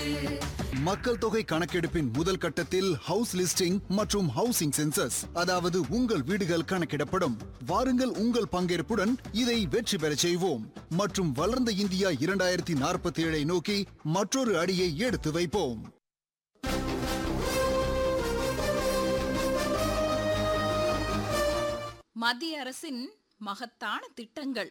மக்கள் தொகை கணக்கெடுப்பின் முதல் கட்டத்தில் ஹவுஸ் லிஸ்டிங் மற்றும் ஹவுசிங் சென்சஸ் அதாவது உங்கள் வீடுகள் கணக்கிடப்படும் வாருங்கள் உங்கள் பங்கேற்புடன் இதை வெற்றி பெறச் செய்வோம் மற்றும் வளர்ந்த இந்தியா இரண்டாயிரத்தி நாற்பத்தி ஏழை நோக்கி மற்றொரு அடியை எடுத்து வைப்போம் மத்திய அரசின் மகத்தான திட்டங்கள்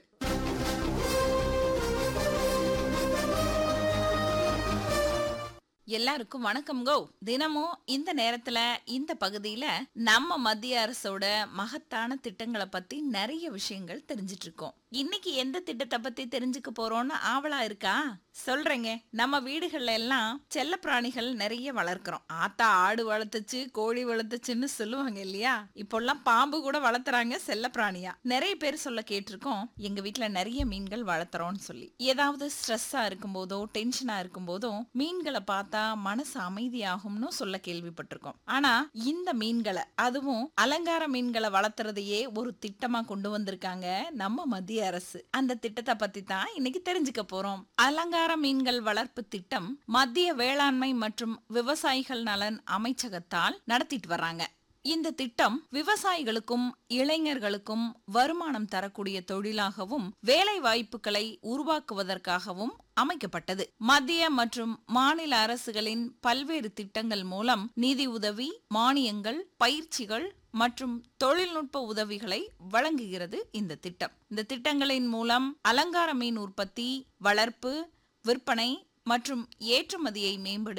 எல்லாருக்கும் வணக்கம் கோ தினமும் இந்த நேரத்துல இந்த பகுதியில நம்ம மத்திய அரசோட மகத்தான திட்டங்களை பத்தி நிறைய விஷயங்கள் தெரிஞ்சிட்டு இருக்கோம் இன்னைக்கு எந்த திட்டத்தை பத்தி தெரிஞ்சுக்க போறோம்னு ஆவலா இருக்கா சொல்றேங்க நம்ம வீடுகள்ல எல்லாம் செல்ல பிராணிகள் நிறைய வளர்க்கிறோம் ஆத்தா ஆடு வளர்த்துச்சு கோழி வளர்த்துச்சுன்னு சொல்லுவாங்க இல்லையா இப்போல்லாம் பாம்பு கூட வளர்த்துறாங்க செல்ல பிராணியா நிறைய பேர் சொல்ல கேட்டிருக்கோம் எங்க வீட்ல நிறைய மீன்கள் வளர்த்துறோம்னு சொல்லி ஏதாவது ஸ்ட்ரெஸ்ஸா இருக்கும் போதோ டென்ஷனா இருக்கும் போதோ மீன்களை பார்த்தா மனசு அமைதியாகும்னு சொல்ல கேள்விப்பட்டிருக்கோம் ஆனா இந்த மீன்களை அதுவும் அலங்கார மீன்களை வளர்த்துறதையே ஒரு திட்டமா கொண்டு வந்திருக்காங்க நம்ம மத்திய அரசு அந்த திட்டத்தை பத்தி தான் இன்னைக்கு தெரிஞ்சுக்க போறோம் அலங்கார மீன்கள் வளர்ப்பு திட்டம் மத்திய வேளாண்மை மற்றும் விவசாயிகள் நலன் அமைச்சகத்தால் நடத்திட்டு வர்றாங்க இந்த திட்டம் விவசாயிகளுக்கும் இளைஞர்களுக்கும் வருமானம் தரக்கூடிய தொழிலாகவும் வேலை வாய்ப்புகளை உருவாக்குவதற்காகவும் அமைக்கப்பட்டது மத்திய மற்றும் மாநில அரசுகளின் பல்வேறு திட்டங்கள் மூலம் நிதி உதவி மானியங்கள் பயிற்சிகள் மற்றும் தொழில்நுட்ப உதவிகளை வழங்குகிறது இந்த திட்டம் இந்த திட்டங்களின் மூலம் அலங்கார மீன் உற்பத்தி வளர்ப்பு விற்பனை மற்றும் ஏற்றுமதியை மேம்படுத்த